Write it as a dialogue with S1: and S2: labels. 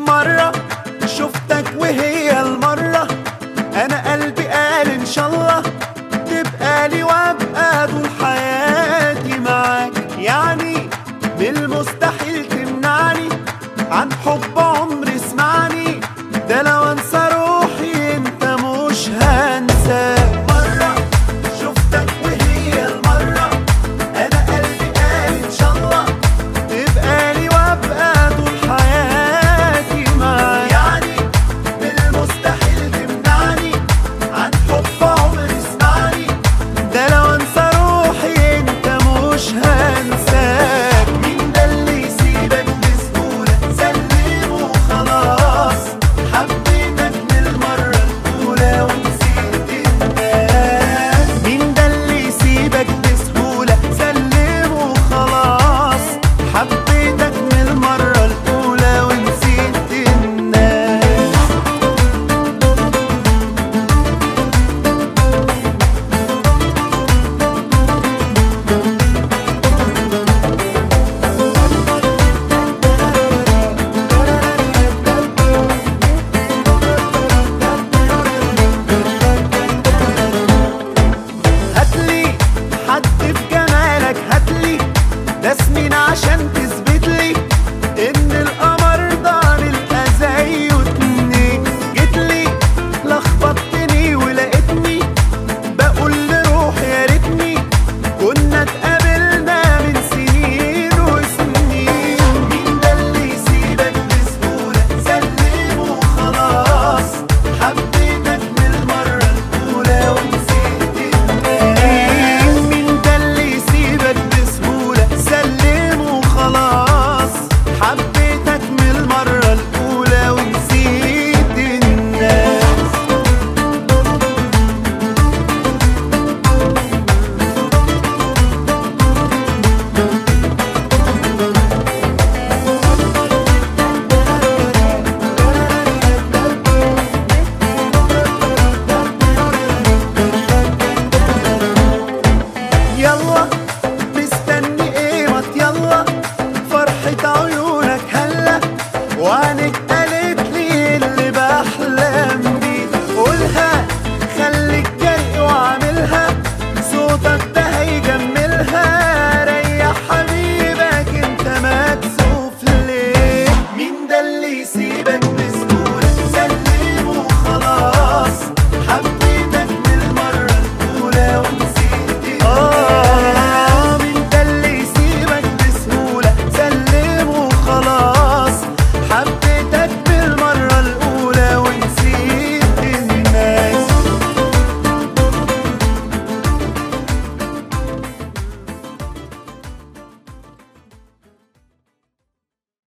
S1: مرة شفتك وهي المرة أنا قلبي قال إن شاء الله تبقى لي وأبقى طول حياتي معاك يعني بالمستحيل تمنعني عن حب عمري اسمعني ده لو انسى روحي انت مش هنساك مرة شفتك وهي المرة انا قلبي قال ان شاء الله تبقى لي وابقى طول حياتي معاك يعني بالمستحيل تمنعني عن حب عمري اسمعني ده لو انسى روحي انت مش هنساك مين ده اللي يسيبك بسهولة سلم وخلاص حبيتك من المرة الأولى ونسيت الناس مين ده اللي يسيبك بسهولة سلم وخلاص حبيتك من المرة الأولى ونسيت الناس هاتلي حد في جمالك هاتلي ده سنين عشان